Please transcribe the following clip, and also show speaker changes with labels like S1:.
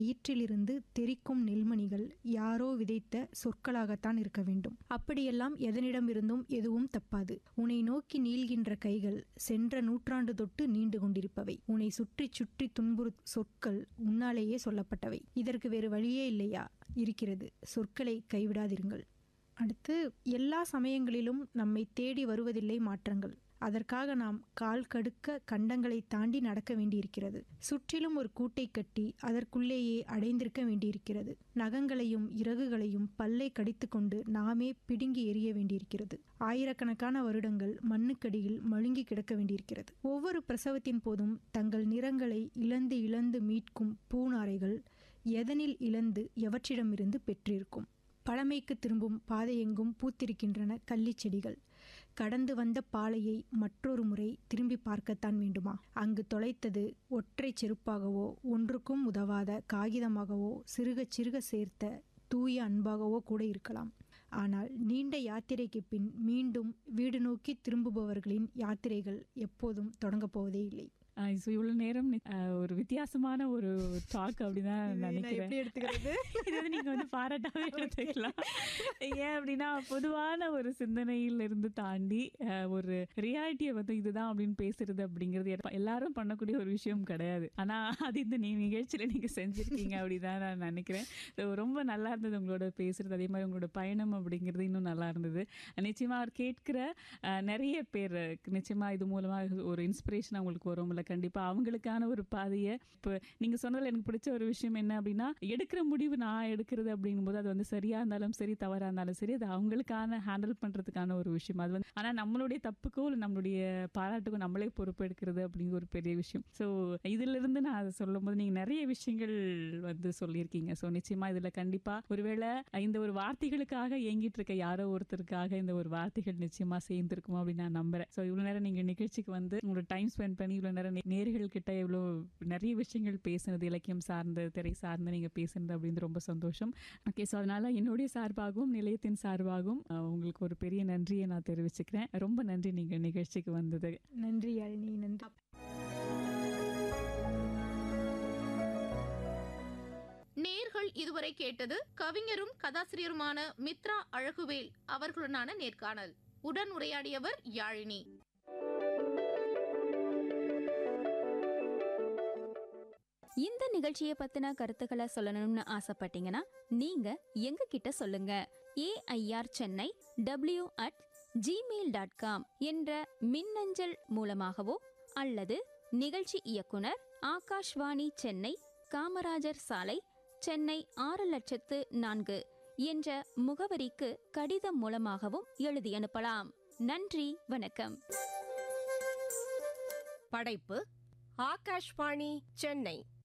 S1: ஈற்றிலிருந்து தெறிக்கும் நெல்மணிகள் யாரோ விதைத்த சொற்களாகத்தான் இருக்க வேண்டும் அப்படியெல்லாம் எதனிடமிருந்தும் எதுவும் தப்பாது உன்னை நோக்கி நீள்கின்ற கைகள் சென்ற நூற்றாண்டு தொட்டு நீண்டு கொண்டிருப்பவை உன்னை சுற்றி சுற்றி துன்புறு சொற்கள் உன்னாலேயே சொல்லப்பட்டவை இதற்கு வேறு வழியே இல்லையா இருக்கிறது சொற்களை கைவிடாதிருங்கள் அடுத்து எல்லா சமயங்களிலும் நம்மை தேடி வருவதில்லை மாற்றங்கள் அதற்காக நாம் கால் கடுக்க கண்டங்களை தாண்டி நடக்க வேண்டியிருக்கிறது சுற்றிலும் ஒரு கூட்டை கட்டி அதற்குள்ளேயே அடைந்திருக்க வேண்டியிருக்கிறது நகங்களையும் இறகுகளையும் பல்லை கடித்துக்கொண்டு நாமே பிடுங்கி எறிய வேண்டியிருக்கிறது ஆயிரக்கணக்கான வருடங்கள் மண்ணுக்கடியில் மழுங்கி கிடக்க வேண்டியிருக்கிறது ஒவ்வொரு பிரசவத்தின் போதும் தங்கள் நிறங்களை இழந்து இழந்து மீட்கும் பூநாரைகள் எதனில் இழந்து எவற்றிடமிருந்து பெற்றிருக்கும் பழமைக்கு திரும்பும் பாதையெங்கும் பூத்திருக்கின்றன கள்ளிச் செடிகள் கடந்து வந்த பாலையை மற்றொரு முறை திரும்பி பார்க்கத்தான் வேண்டுமா அங்கு தொலைத்தது ஒற்றை செருப்பாகவோ ஒன்றுக்கும் உதவாத காகிதமாகவோ சிறுகச் சிறுக சேர்த்த தூய அன்பாகவோ கூட இருக்கலாம் ஆனால் நீண்ட யாத்திரைக்கு பின் மீண்டும் வீடு நோக்கி திரும்புபவர்களின் யாத்திரைகள் எப்போதும் தொடங்கப் போவதே இல்லை
S2: ஸோ இவ்வளோ நேரம் நி- ஆஹ் ஒரு வித்தியாசமான ஒரு டாக் அப்படிதான் நினைக்கிறேன்
S1: எடுத்துக்கிறது
S2: இது வந்து நீங்க வந்து பாராட்டாவே எடுத்துக்கலாம் ஏன் அப்படின்னா பொதுவான ஒரு சிந்தனையில இருந்து தாண்டி ஆஹ், ஒரு ரியாலிட்டியை வந்து இதுதான் அப்படின்னு பேசுறது அப்படிங்கிறது எப்ப- எல்லாரும் பண்ணக்கூடிய ஒரு விஷயம் கிடையாது ஆனா அது இந்த நீ நிகழ்ச்சியில நீங்க செஞ்சிருக்கீங்க அப்படிதான் நான் நினைக்கிறேன் So, ரொம்ப நல்லா இருந்தது உங்களோட பேசுறது அதே மாதிரி உங்களோட பயணம் அப்படிங்கிறது இன்னும் நல்லா இருந்தது நிச்சயமா அவர் கேட்கிற ஆஹ், நிறைய பேர் நிச்சயமா இது மூலமா ஒரு இன்ஸ்பிரேஷன் அவங்களுக்கு வரும்ல கண்டிப்பா அவங்களுக்கான ஒரு பாதையை இப்போ நீங்க சொன்னதுல எனக்கு பிடிச்ச ஒரு விஷயம் என்ன அப்படின்னா எடுக்கிற முடிவு நான் எடுக்கிறது அப்படிங்கும்போது அது வந்து சரியா இருந்தாலும் சரி தவறா இருந்தாலும் சரி அது அவங்களுக்கான ஹேண்டில் பண்றதுக்கான ஒரு விஷயம் அது வந்து ஆனா நம்மளுடைய தப்புக்கோ இல்லை நம்மளுடைய பாராட்டுக்கோ நம்மளே பொறுப்பு எடுக்கிறது அப்படிங்கிற ஒரு பெரிய விஷயம் ஸோ இதுல இருந்து நான் அதை சொல்லும் போது நீங்க நிறைய விஷயங்கள் வந்து சொல்லியிருக்கீங்க ஸோ நிச்சயமா இதுல கண்டிப்பா ஒருவேளை இந்த ஒரு வார்த்தைகளுக்காக ஏங்கிட்டு இருக்க யாரோ ஒருத்தருக்காக இந்த ஒரு வார்த்தைகள் நிச்சயமா சேர்ந்திருக்கும் அப்படின்னு நான் நம்புறேன் ஸோ இவ்வளவு நேரம் நீங்க நிகழ்ச்சிக்கு வந்து உங்களோட டைம் ஸ்பெண்ட் பண்ணி இவ்வளவு நேரம் நே- நேர்கள் கிட்ட இவ்வளோ நிறைய விஷயங்கள் பேசுனது இலக்கியம் சார்ந்து திரை சார்ந்து நீங்க பேசுனது அப்படின்னு ரொம்ப சந்தோஷம் ஓகே ஸோ அதனால என்னுடைய சார்பாகவும் நிலையத்தின் சார்பாகவும் அஹ், உங்களுக்கு ஒரு பெரிய நன்றியை நான் தெரிவிச்சுக்கிறேன் ரொம்ப நன்றி நீங்க நிகழ்ச்சிக்கு வந்தது
S1: நன்றி யாழினி நன்றி
S3: நேர்கள் இதுவரை கேட்டது கவிஞரும் கதாசிரியருமான மித்ரா அழகுவேல் அவர்களுடனான நேர்காணல் உடன் உரையாடியவர் யாழினி
S4: இந்த நிகழ்ச்சியை பத்தின கருத்துக்களை சொல்லணும்னு ஆசைப்பட்டீங்கன்னா நீங்க எங்க கிட்ட சொல்லுங்க AIR Chennai W at Gmail dot com என்ற மின்னஞ்சல் மூலமாகவோ அல்லது நிகழ்ச்சி இயக்குனர் ஆகாஷ்வாணி சென்னை காமராஜர் சாலை சென்னை ஆறு லட்சத்து நான்கு என்ற முகவரிக்கு கடிதம் மூலமாகவும் எழுதி அனுப்பலாம் நன்றி வணக்கம்
S5: படைப்பு ஆகாஷ்வாணி சென்னை